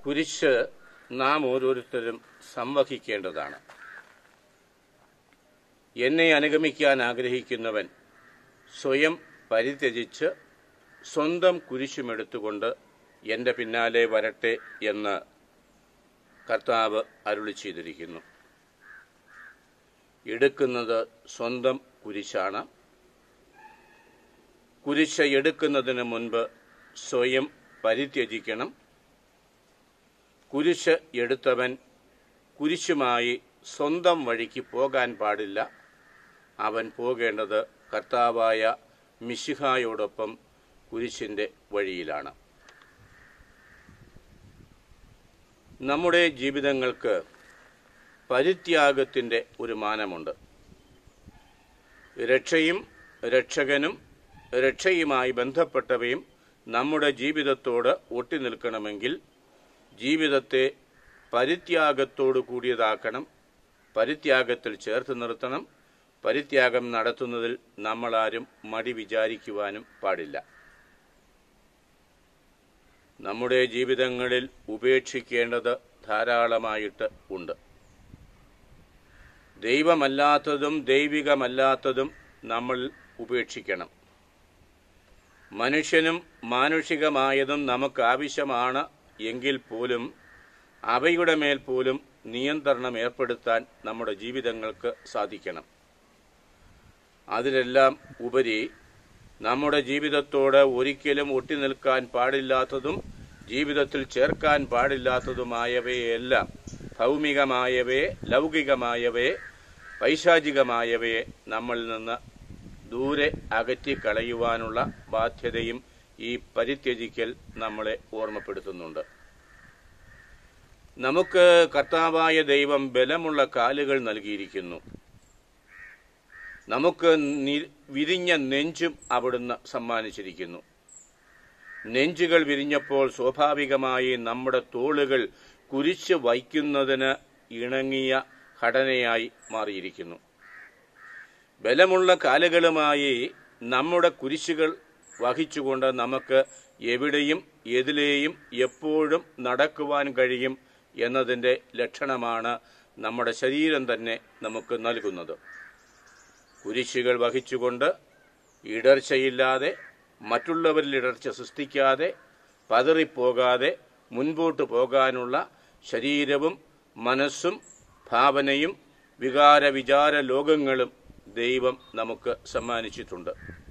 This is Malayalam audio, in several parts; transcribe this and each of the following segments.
കുരിശ് നാം ഓരോരുത്തരും സംവഹിക്കേണ്ടതാണ് എന്നെ അനുഗമിക്കാൻ ആഗ്രഹിക്കുന്നവൻ സ്വയം പരിത്യജിച്ച് സ്വന്തം കുരിശുമെടുത്തുകൊണ്ട് എൻ്റെ പിന്നാലെ വരട്ടെ എന്ന് കർത്താവ് അരുളി ചെയ്തിരിക്കുന്നു എടുക്കുന്നത് സ്വന്തം കുരിശാണ് കുരിശ് എടുക്കുന്നതിന് മുൻപ് സ്വയം പരിത്യജിക്കണം കുരിശ് എടുത്തവൻ കുരിശുമായി സ്വന്തം വഴിക്ക് പോകാൻ പാടില്ല അവൻ പോകേണ്ടത് കർത്താവായ മിശിഹായോടൊപ്പം കുരിശിൻ്റെ വഴിയിലാണ് നമ്മുടെ ജീവിതങ്ങൾക്ക് പരിത്യാഗത്തിൻ്റെ ഒരു മാനമുണ്ട് രക്ഷയും രക്ഷകനും രക്ഷയുമായി ബന്ധപ്പെട്ടവയും നമ്മുടെ ജീവിതത്തോട് ഒട്ടി നിൽക്കണമെങ്കിൽ ജീവിതത്തെ പരിത്യാഗത്തോടു കൂടിയതാക്കണം പരിത്യാഗത്തിൽ ചേർത്ത് നിർത്തണം പരിത്യാഗം നടത്തുന്നതിൽ നമ്മളാരും മടി വിചാരിക്കുവാനും പാടില്ല നമ്മുടെ ജീവിതങ്ങളിൽ ഉപേക്ഷിക്കേണ്ടത് ധാരാളമായിട്ട് ഉണ്ട് ദൈവമല്ലാത്തതും ദൈവികമല്ലാത്തതും നമ്മൾ ഉപേക്ഷിക്കണം മനുഷ്യനും മാനുഷികമായതും നമുക്ക് ആവശ്യമാണ് എങ്കിൽ പോലും അവയുടെ മേൽ പോലും നിയന്ത്രണം ഏർപ്പെടുത്താൻ നമ്മുടെ ജീവിതങ്ങൾക്ക് സാധിക്കണം അതിലെല്ലാം ഉപരി നമ്മുടെ ജീവിതത്തോട് ഒരിക്കലും ഒട്ടി നിൽക്കാൻ പാടില്ലാത്തതും ജീവിതത്തിൽ ചേർക്കാൻ പാടില്ലാത്തതുമായവയെല്ലാം ഭൗമികമായവയെ ലൗകികമായവയെ പൈശാചികമായവയെ നമ്മളിൽ നിന്ന് ദൂരെ അകറ്റിക്കളയുവാനുള്ള ബാധ്യതയും ഈ പരിത്യജിക്കൽ നമ്മളെ ഓർമ്മപ്പെടുത്തുന്നുണ്ട് നമുക്ക് കർത്താവായ ദൈവം ബലമുള്ള കാലുകൾ നൽകിയിരിക്കുന്നു നമുക്ക് നി- വിരിഞ്ഞ നെഞ്ചും അവിടുന്ന് സമ്മാനിച്ചിരിക്കുന്നു നെഞ്ചുകൾ വിരിഞ്ഞപ്പോൾ സ്വാഭാവികമായി നമ്മുടെ തോളുകൾ കുരിശ് വയ്ക്കുന്നതിന് ഇണങ്ങിയ ഘടനയായി മാറിയിരിക്കുന്നു ബലമുള്ള കാലുകളുമായി നമ്മുടെ കുരിശുകൾ വഹിച്ചുകൊണ്ട് നമുക്ക് എവിടെയും എതിലെയും എപ്പോഴും നടക്കുവാൻ കഴിയും എന്നതിൻ്റെ ലക്ഷണമാണ് നമ്മുടെ ശരീരം തന്നെ നമുക്ക് നൽകുന്നത് കുരിശുകൾ വഹിച്ചുകൊണ്ട് ഇടർച്ചയില്ലാതെ മറ്റുള്ളവരിൽ ഇടർച്ച സൃഷ്ടിക്കാതെ പതറിപ്പോകാതെ മുൻപോട്ട് പോകാനുള്ള ശരീരവും മനസ്സും ഭാവനയും വികാര വിചാര ലോകങ്ങളും ദൈവം നമുക്ക് സമ്മാനിച്ചിട്ടുണ്ട്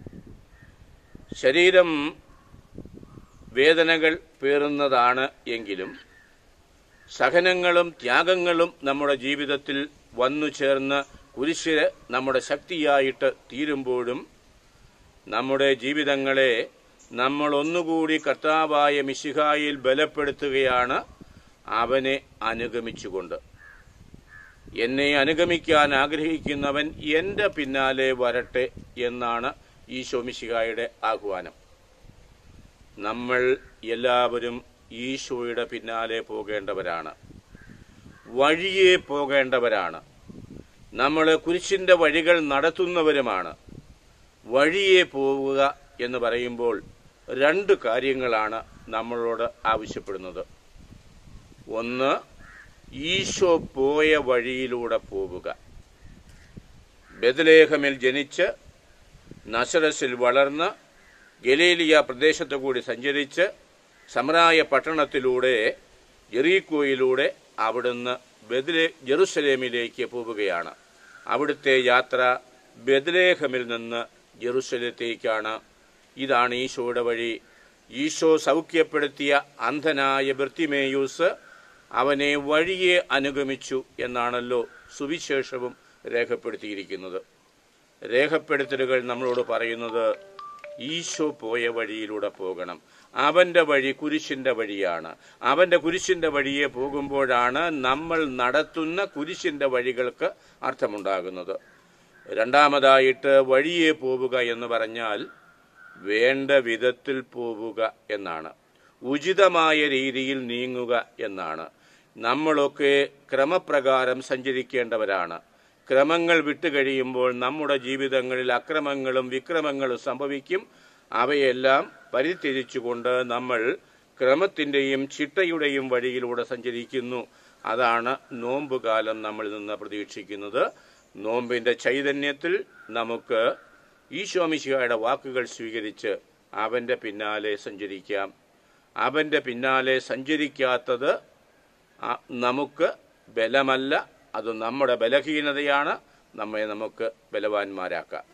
ശരീരം വേദനകൾ പേറുന്നതാണ് എങ്കിലും സഹനങ്ങളും ത്യാഗങ്ങളും നമ്മുടെ ജീവിതത്തിൽ വന്നു ചേർന്ന് കുരിശ് നമ്മുടെ ശക്തിയായിട്ട് തീരുമ്പോഴും നമ്മുടെ ജീവിതങ്ങളെ നമ്മൾ ഒന്നുകൂടി കർത്താവായ മിശിഹായിൽ ബലപ്പെടുത്തുകയാണ് അവനെ അനുഗമിച്ചുകൊണ്ട് എന്നെ അനുഗമിക്കാൻ ആഗ്രഹിക്കുന്നവൻ എൻ്റെ പിന്നാലെ വരട്ടെ എന്നാണ് ഈശോ മിശിഹായുടെ ആഹ്വാനം നമ്മൾ എല്ലാവരും ഈശോയുടെ പിന്നാലെ പോകേണ്ടവരാണ് വഴിയെ പോകേണ്ടവരാണ് നമ്മൾ കുരിശിൻ്റെ വഴികൾ നടത്തുന്നവരുമാണ് വഴിയെ പോവുക എന്ന് പറയുമ്പോൾ രണ്ട് കാര്യങ്ങളാണ് നമ്മളോട് ആവശ്യപ്പെടുന്നത് ഒന്ന് ഈശോ പോയ വഴിയിലൂടെ പോവുക ബദലേഹമിൽ ജനിച്ച് നസറസിൽ വളർന്ന് ഗലീലിയ പ്രദേശത്തു കൂടി സഞ്ചരിച്ച് സമറായ പട്ടണത്തിലൂടെ ജെറീക്കോയിലൂടെ അവിടുന്ന് ബദലേ ജെറുസലേമിലേക്ക് പോവുകയാണ് അവിടുത്തെ യാത്ര ബദലേഹമിൽ നിന്ന് ജെറുസലത്തേക്കാണ് ഇതാണ് ഈശോയുടെ വഴി ഈശോ സൗഖ്യപ്പെടുത്തിയ അന്ധനായ ബർത്തിമേയൂസ് അവനെ വഴിയെ അനുഗമിച്ചു എന്നാണല്ലോ സുവിശേഷവും രേഖപ്പെടുത്തിയിരിക്കുന്നത് രേഖപ്പെടുത്തലുകൾ നമ്മളോട് പറയുന്നത് ഈശോ പോയ വഴിയിലൂടെ പോകണം അവന്റെ വഴി കുരിശിന്റെ വഴിയാണ് അവന്റെ കുരിശിന്റെ വഴിയെ പോകുമ്പോഴാണ് നമ്മൾ നടത്തുന്ന കുരിശിന്റെ വഴികൾക്ക് അർത്ഥമുണ്ടാകുന്നത് രണ്ടാമതായിട്ട് വഴിയെ പോവുക എന്ന് പറഞ്ഞാൽ വേണ്ട വിധത്തിൽ പോവുക എന്നാണ് ഉചിതമായ രീതിയിൽ നീങ്ങുക എന്നാണ് നമ്മളൊക്കെ ക്രമപ്രകാരം സഞ്ചരിക്കേണ്ടവരാണ് ക്രമങ്ങൾ വിട്ടുകഴിയുമ്പോൾ നമ്മുടെ ജീവിതങ്ങളിൽ അക്രമങ്ങളും വിക്രമങ്ങളും സംഭവിക്കും അവയെല്ലാം പരിത്യജിച്ചുകൊണ്ട് നമ്മൾ ക്രമത്തിന്റെയും ചിട്ടയുടെയും വഴിയിലൂടെ സഞ്ചരിക്കുന്നു അതാണ് നോമ്പുകാലം നമ്മളിൽ നിന്ന് പ്രതീക്ഷിക്കുന്നത് നോമ്പിന്റെ ചൈതന്യത്തിൽ നമുക്ക് ഈശോമിശിഹായുടെ വാക്കുകൾ സ്വീകരിച്ച് അവന്റെ പിന്നാലെ സഞ്ചരിക്കാം അവന്റെ പിന്നാലെ സഞ്ചരിക്കാത്തത് ആ- നമുക്ക് ബലമല്ല അത് നമ്മുടെ ബലഹീനതയാണ് നമ്മെ നമുക്ക് ബലവാന്മാരാക്കാം